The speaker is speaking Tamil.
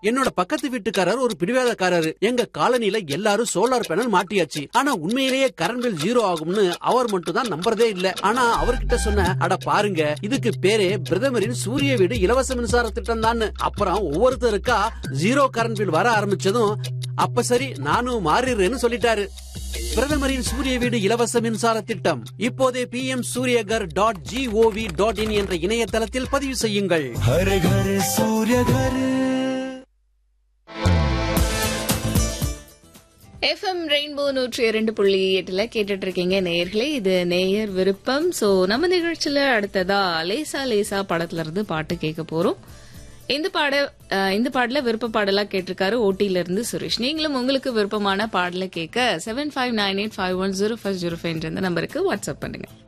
என்னோட பக்கத்து வீட்டுக்காரர் ஒரு பிடிவாதக்காரரு எங்க காலனில எல்லாரும் சோலார் பேனல் மாட்டியாச்சு ஆனா உண்மையிலேயே கரண்ட் பில் ஜீரோ ஆகும்னு அவர் மட்டும் தான் நம்புறதே இல்ல ஆனா அவர்கிட்ட சொன்ன அட பாருங்க இதுக்கு பேரே பிரதமரின் சூரிய வீடு இலவச மின்சார திட்டம் தான் அப்புறம் ஒவ்வொருத்தருக்கா ஜீரோ கரண்ட் பில் வர ஆரம்பிச்சதும் அப்ப சரி நானும் மாறிடுறேன்னு சொல்லிட்டாரு பிரதமரின் சூரிய வீடு இலவச மின்சார திட்டம் இப்போதே P M Suryaghar dot gov dot in என்ற இணையதளத்தில் பதிவு செய்யுங்கள் हर घर सूर्य घर எஃப்எம் ரெயின்போ நூற்றி இரண்டு புள்ளி எட்டுல கேட்டுட்டு இருக்கீங்க நேயர்களே இது நேயர் விருப்பம் சோ நம்ம நிகழ்ச்சியில அடுத்ததா லேசா லேசா படத்துல இருந்து பாட்டு கேட்க போறோம் இந்த பாட அஹ், இந்த பாடல விருப்ப பாடலா கேட்டிருக்காரு ஓட்டில இருந்து சுரேஷ் நீங்களும் உங்களுக்கு விருப்பமான பாடலை கேட்க seven five nine eight five one zero five zero five என்ற நம்பருக்கு வாட்ஸ்அப் பண்ணுங்க